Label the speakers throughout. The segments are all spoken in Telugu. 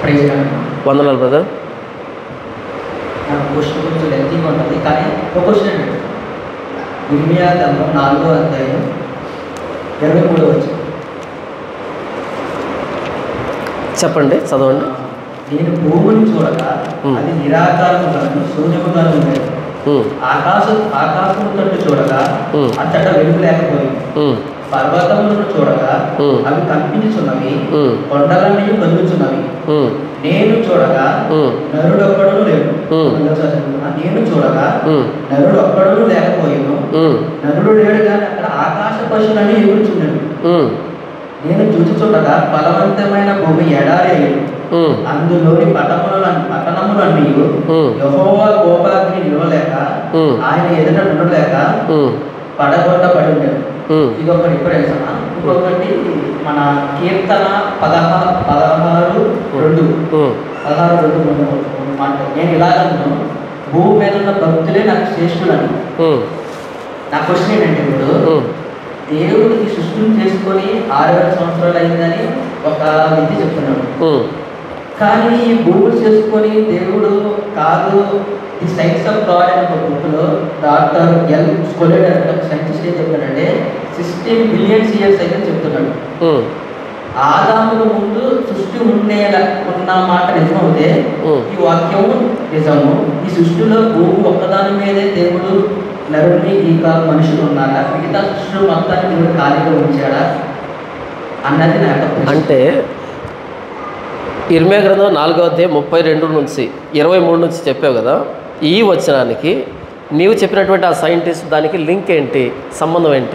Speaker 1: ప్రైజ్ కానీ
Speaker 2: వందనాలు బ్రదర్
Speaker 1: నా క్వశ్చన్ కొంచెం లెంతీగా ఉంటుంది కానీ ఒక క్వశ్చన్ అండి ఇర్మియా గ్రంథం నాలుగో అధ్యాయం ఇరవై మూడో వచ్చి
Speaker 2: చెప్పండి చదవండి
Speaker 1: నేను భూమిని చూడగా
Speaker 2: Hmm.
Speaker 1: అది నిరాకారముగాను శూన్యముగాను ఉండేది
Speaker 2: ఉమ్,
Speaker 1: ఆకాశం ఆకాశము తట్టు చూడగా
Speaker 2: Hmm.
Speaker 1: అంతటా వెలుగు లేకపోయింది
Speaker 2: ఉమ్,
Speaker 1: పర్వతములను చూడగా
Speaker 2: Hmm.
Speaker 1: అవి కనిపించున్నవి
Speaker 2: ఉమ్,
Speaker 1: కొండలన్నీ కదులుచున్నవి
Speaker 2: ఉమ్,
Speaker 1: నేను చూడగా
Speaker 2: ఉమ్,
Speaker 1: నరుడు ఒక్కడును లేడు
Speaker 2: Hmm.
Speaker 1: రెండోసారి చదువుతున్నా. నేను చూడగా
Speaker 2: ఉమ్,
Speaker 1: నరుడు ఒక్కడును లేకపోయాను
Speaker 2: ఉమ్,
Speaker 1: నరుడు లేడు కానీ అక్కడ ఆకాశ పశువులని ఎగురుచున్నాడు
Speaker 2: ఉమ్,
Speaker 1: నేను చూచుచుండగా బలవంతమైన భూమి ఎడారి అయ్యాడు
Speaker 2: ఉమ్,
Speaker 1: అందులోని పట్టణములు పట్టణములన్నీ
Speaker 2: ఉమ్,
Speaker 1: యహోవా కోపాగ్ని నిలవలేక
Speaker 2: ఉమ్,
Speaker 1: ఆయన ఎదుట ఉండలేక
Speaker 2: ఉమ్,
Speaker 1: పడగొట్టబడి ఉండేది
Speaker 2: ఉమ్,
Speaker 1: ఇది ఒక రిఫరెన్స్ అన్న ఇంకొకటి మన కీర్తన పదహారు పదహారు రెండు
Speaker 2: ఉమ్,
Speaker 1: పదహారు రెండు రెండు మాట నేను ఇలాగను భూమి మీద ఉన్న భక్తులే నాకు శ్రేష్ఠులని
Speaker 2: ఉమ్,
Speaker 1: నా క్వశ్చన్ ఏంటంటే ఇప్పుడు
Speaker 2: ఉమ్,
Speaker 1: దేవుడు ఈ సృష్టిని చేసుకొని ఆరు వేల సంవత్సరాలు అయిందని ఒక వ్యక్తి చెప్తున్నాడు
Speaker 2: ఉమ్,
Speaker 1: కానీ ఈ భూములు చేసుకొని దేవుడు కాదు ఈ సైన్స్ ఆఫ్ గాడ్ అనే ఒక బుక్లో డాక్టర్ ఎల్ స్కొలెడ్ అనే ఒక సైంటిస్ట్ ఏం చెప్తాడంటే సిక్స్టీన్ బిలియన్స్ ఇయర్స్ అయితే చెప్తున్నాడు
Speaker 2: ఉమ్,
Speaker 1: ఆదాముల ముందు సృష్టి ఉండేలా ఉన్న మాట నిజమవుతే
Speaker 2: ఉమ్.
Speaker 1: ఈ వాక్యము నిజము ఈ సృష్టిలో భూమి ఒక్కదాని మీదే దేవుడు నరుడిని ఇక మనుషులు ఉన్నారా మిగతా సృష్టి మొత్తాన్ని దేవుడు ఖాళీగా ఉంచాడా అన్నది నా యొక్క ప్రశ్న.
Speaker 2: అంటే ఇర్మే గ్రంథం నాలుగో అధ్యాయం ముప్పై రెండు నుంచి ఇరవై మూడు నుంచి చెప్పావు కదా ఈ వచనానికి నీవు చెప్పినటువంటి ఆ సైంటిస్ట్ దానికి లింక్ ఏంటి సంబంధం ఏంటి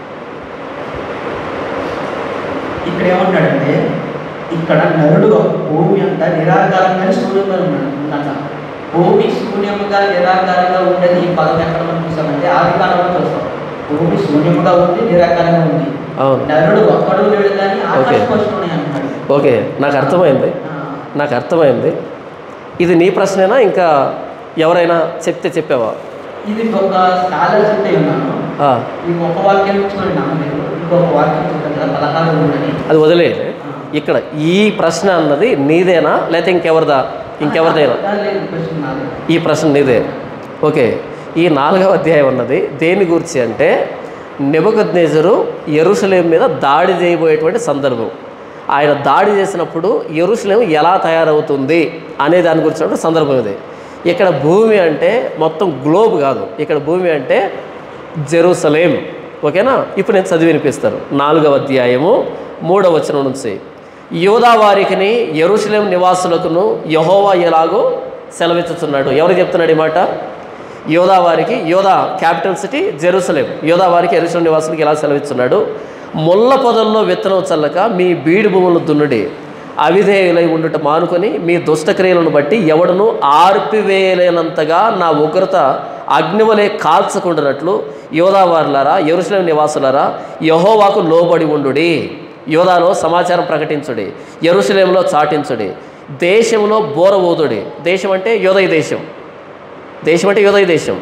Speaker 1: ఇక్కడ ఏమంటాడంటే ఇక్కడ నరుడు భూమి అంతా నిరాకారంగా శూన్యంగా ఉన్నాడు ఉందంట భూమి శూన్యముగా నిరాకారంగా ఉండేది ఈ పదం ఎక్కడ మనం చూసామంటే ఆది కాలంలో చూస్తాం భూమి శూన్యముగా ఉంది నిరాకారంగా ఉంది
Speaker 2: అవును
Speaker 1: నరుడు ఒక్కడు లేడు కానీ ఆకాశ
Speaker 2: Okay.
Speaker 1: పశువులు ఉన్నాయి అంటున్నాడు
Speaker 2: ఓకే నాకు అర్థమైంది
Speaker 1: ఆ,
Speaker 2: నాకు అర్థమైంది ఇది నీ ప్రశ్నేనా ఇంకా ఎవరైనా చెప్తే చెప్పావా
Speaker 1: ఇది ఒక స్కాలర్ చెప్తే ఉన్నాను
Speaker 2: ఆ,
Speaker 1: ఈ ఒక వాక్యం చూడండి నమ్మలేదు ఇంకొక వాక్యం చూడండి కదా పదహారు ఉందని
Speaker 2: అది వదిలేదు ఇక్కడ ఈ ప్రశ్న అన్నది నీదేనా లేకపోతే ఇంకెవరిదా ఇంకెవరిదైనా
Speaker 1: లేదు ప్రశ్న నాది
Speaker 2: ఈ ప్రశ్న నీదే ఓకే ఈ నాలుగవ అధ్యాయం ఉన్నది దేని గురించి అంటే నెబుకద్నేజరు ఎరుసలేం మీద దాడి చేయబోయేటువంటి సందర్భం ఆయన దాడి చేసినప్పుడు ఎరుసలేం ఎలా తయారవుతుంది అనే దాని గురించిన సందర్భం ఇది ఇక్కడ భూమి అంటే మొత్తం గ్లోబ్ కాదు ఇక్కడ భూమి అంటే జెరూసలేం ఓకేనా ఇప్పుడు నేను చదివి వినిపిస్తాను నాలుగవ అధ్యాయము మూడవ వచనం నుంచి యోధా వారికిని ఎరుసలేం నివాసులకును యహోవా ఎలాగో సెలవిచ్చుతున్నాడు ఎవరు చెప్తున్నాడు ఈ మాట యోధా వారికి యోధా క్యాపిటల్ సిటీ జెరూసలేం యోధా వారికి ఎరుసలేం నివాసులకి ఎలా సెలవిస్తున్నాడు ముళ్ళ పొదల్లో విత్తనం చల్లక మీ బీడు భూములను దున్నుడి అవిధేయులై ఉండుట మానుకొని మీ దుష్టక్రియలను బట్టి ఎవడను ఆర్పివేయలేనంతగా నా ఉగ్రత అగ్నివలే కాల్చకుండానట్లు యోధావారులారా ఎరుసలేం నివాసులారా యహోవాకు లోబడి ఉండుడి యోధాలో సమాచారం ప్రకటించుడి ఎరుసలేంలో చాటించుడి దేశంలో బోర ఊదుడి దేశం అంటే యోదయ దేశం దేశం అంటే యోదయ దేశం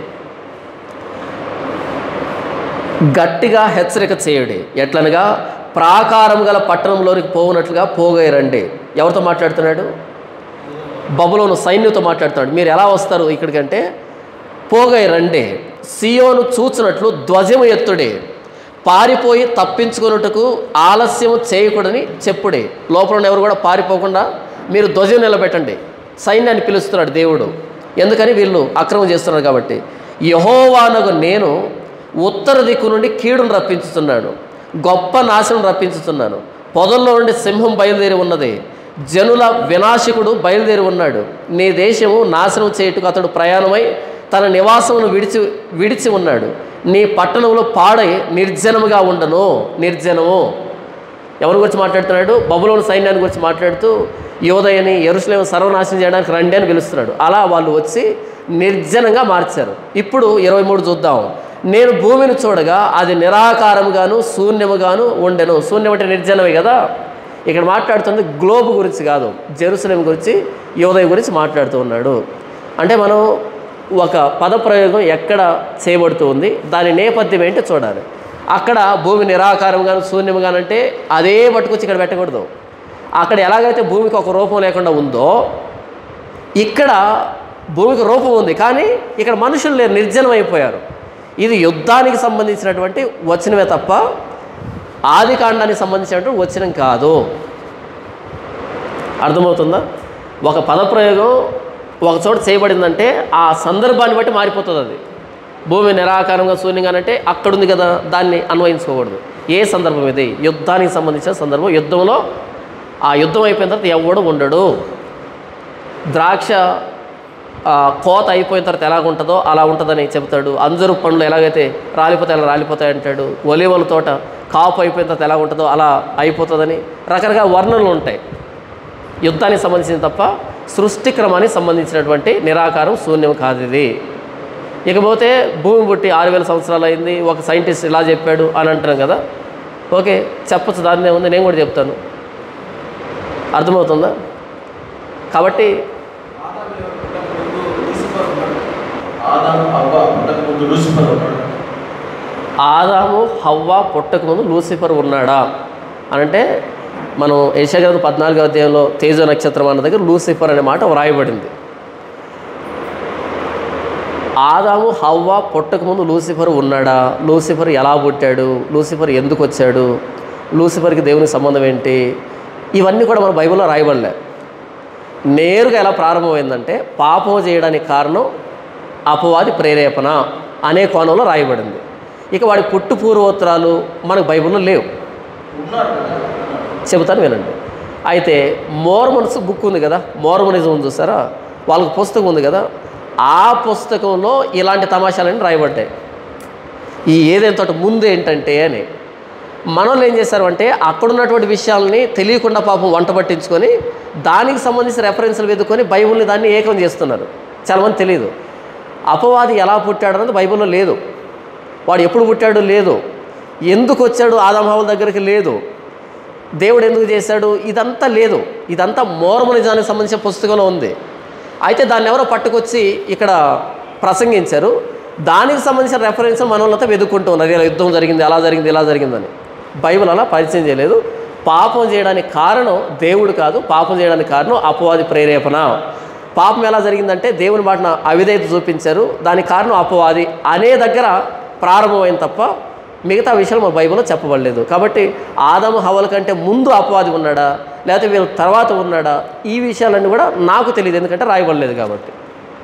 Speaker 2: గట్టిగా హెచ్చరిక చేయుడి ఎట్లనగా ప్రాకారం గల పట్టణంలోనికి పోవునట్లుగా పోగైరండి ఎవరితో మాట్లాడుతున్నాడు బబులోను సైన్యంతో మాట్లాడుతున్నాడు మీరు ఎలా వస్తారు ఇక్కడికంటే పోగై రండి సియోను చూచినట్లు ధ్వజము ఎత్తుడి పారిపోయి తప్పించుకున్నట్టుకు ఆలస్యము చేయకూడని చెప్పుడి లోపల ఉన్న ఎవరు కూడా పారిపోకుండా మీరు ధ్వజం నిలబెట్టండి సైన్యాన్ని పిలుస్తున్నాడు దేవుడు ఎందుకని వీళ్ళు అక్రమం చేస్తున్నారు కాబట్టి యహోవానగు నేను ఉత్తర దిక్కు నుండి కీడును రప్పించుతున్నాను గొప్ప నాశనం రప్పించుతున్నాను పొదల్లో నుండి సింహం బయలుదేరి ఉన్నది జనుల వినాశకుడు బయలుదేరి ఉన్నాడు నీ దేశము నాశనం చేయుటకు అతడు ప్రయాణమై తన నివాసమును విడిచి విడిచి ఉన్నాడు నీ పట్టణంలో పాడై నిర్జనముగా ఉండను నిర్జనము ఎవరి గురించి మాట్లాడుతున్నాడు బబులోని సైన్యాన్ని గురించి మాట్లాడుతూ యోదయని ఎరుసలేం సర్వనాశనం చేయడానికి రండి అని పిలుస్తున్నాడు అలా వాళ్ళు వచ్చి నిర్జనంగా మార్చారు ఇప్పుడు ఇరవై మూడు చూద్దాం నేను భూమిని చూడగా అది నిరాకారముగాను శూన్యముగాను ఉండెను శూన్యం అంటే నిర్జనమే కదా ఇక్కడ మాట్లాడుతుంది గ్లోబ్ గురించి కాదు జెరూసలేం గురించి యోదయ గురించి మాట్లాడుతూ ఉన్నాడు అంటే మనం ఒక పదప్రయోగం ఎక్కడ చేయబడుతూ ఉంది దాని నేపథ్యం ఏంటో చూడాలి అక్కడ భూమి నిరాకారంగాను శూన్యంగానంటే అదే పట్టుకొచ్చి ఇక్కడ పెట్టకూడదు అక్కడ ఎలాగైతే భూమికి ఒక రూపం లేకుండా ఉందో ఇక్కడ భూమికి రూపం ఉంది కానీ ఇక్కడ మనుషులు లేరు నిర్జనం అయిపోయారు ఇది యుద్ధానికి సంబంధించినటువంటి వచనమే తప్ప ఆది కాండానికి సంబంధించినటువంటి వచనం కాదు అర్థమవుతుందా ఒక పదప్రయోగం ఒక చోట చేయబడిందంటే ఆ సందర్భాన్ని బట్టి మారిపోతుంది అది భూమి నిరాకారంగా శూన్యంగా అంటే అక్కడ ఉంది కదా దాన్ని అన్వయించుకోకూడదు ఏ సందర్భం ఇది యుద్ధానికి సంబంధించిన సందర్భం యుద్ధంలో ఆ యుద్ధం అయిపోయిన తర్వాత ఎవడు ఉండడు ద్రాక్ష ఆ, కోత అయిపోయిన తర్వాత ఎలాగ ఉంటుందో అలా ఉంటుందని చెప్తాడు అంజరు పండ్లు ఎలాగైతే రాలిపోతాయి అలా రాలిపోతాయి అంటాడు ఒలివల తోట కాపు అయిపోయిన తర్వాత ఎలా ఉంటుందో అలా అయిపోతుందని రకరకాల వర్ణనలు ఉంటాయి యుద్ధానికి సంబంధించింది తప్ప సృష్టి క్రమానికి సంబంధించినటువంటి నిరాకారం శూన్యం కాదు ఇది ఇకపోతే భూమి పుట్టి ఆరు వేల సంవత్సరాలు అయింది ఒక సైంటిస్ట్ ఇలా చెప్పాడు అని అంటున్నాం కదా ఓకే చెప్పచ్చు దాన్నే ఉంది నేను కూడా చెప్తాను అర్థమవుతుందా కాబట్టి
Speaker 1: ఆదాము అవ్వ పుట్టక ముందు లూసిఫర్ ఉన్నాడు
Speaker 2: ఆదాము హవ్వ పుట్టక ముందు లూసిఫర్ ఉన్నాడా అని అంటే మనం యశగ్రంథం పద్నాలుగో అధ్యాయంలో తేజో నక్షత్రం అన్న దగ్గర లూసిఫర్ అనే మాట వ్రాయబడింది ఆదాము హవ్వ పుట్టక ముందు లూసిఫర్ ఉన్నాడా లూసిఫర్ ఎలా పుట్టాడు లూసిఫర్ ఎందుకు వచ్చాడు లూసిఫర్కి దేవునికి సంబంధం ఏంటి ఇవన్నీ కూడా మన బైబిల్లో రాయబడలే నేరుగా ఎలా ప్రారంభమైందంటే పాపం చేయడానికి కారణం అపవాది ప్రేరేపణ అనే కోణంలో రాయబడింది ఇక వాడి పుట్టు పూర్వోత్తరాలు మనకు బైబిల్లో లేవు
Speaker 1: ఉన్నారు కదా
Speaker 2: చెబుతాను వినండి అయితే మోర్మన్స్ బుక్ ఉంది కదా మోర్మనిజం ఉంది చూసారా వాళ్ళకి పుస్తకం ఉంది కదా ఆ పుస్తకంలో ఇలాంటి తమాషాలన్నీ రాయబడ్డాయి ఈ ఏదైనా ముందు ఏంటంటే అని మనోళ్ళు ఏం చేశారు అంటే అక్కడ ఉన్నటువంటి విషయాలని తెలియకుండా పాపం వంట పట్టించుకొని దానికి సంబంధించిన రెఫరెన్స్లు వెతుకొని బైబిల్ని దాన్ని ఏకం చేస్తున్నారు చాలామంది తెలియదు అపవాది ఎలా పుట్టాడు అన్నది బైబిల్లో లేదు వాడు ఎప్పుడు పుట్టాడు లేదు ఎందుకు వచ్చాడు ఆదామహావుల దగ్గరికి లేదు దేవుడు ఎందుకు చేశాడు ఇదంతా లేదు ఇదంతా మోర్మనిజానికి సంబంధించిన పుస్తకంలో ఉంది అయితే దాన్ని ఎవరో పట్టుకొచ్చి ఇక్కడ ప్రసంగించారు దానికి సంబంధించిన రెఫరెన్స్ మన వాళ్ళతో వెతుక్కుంటూ ఉన్నారు ఇలా యుద్ధం జరిగింది అలా జరిగింది ఇలా జరిగిందని బైబిల్ అలా పరిచయం చేయలేదు పాపం చేయడానికి కారణం దేవుడు కాదు పాపం చేయడానికి కారణం అపవాది ప్రేరేపణ పాపం ఎలా జరిగిందంటే దేవుని మాటన అవిధేయత చూపించారు దానికి కారణం అపవాది అనే దగ్గర ప్రారంభమైంది తప్ప మిగతా విషయాలు మన బైబిల్లో చెప్పబడలేదు కాబట్టి ఆదాము హవల కంటే ముందు అపవాది ఉన్నాడా లేకపోతే వీళ్ళ తర్వాత ఉన్నాడా ఈ విషయాలన్నీ కూడా నాకు తెలియదు ఎందుకంటే రాయబడలేదు కాబట్టి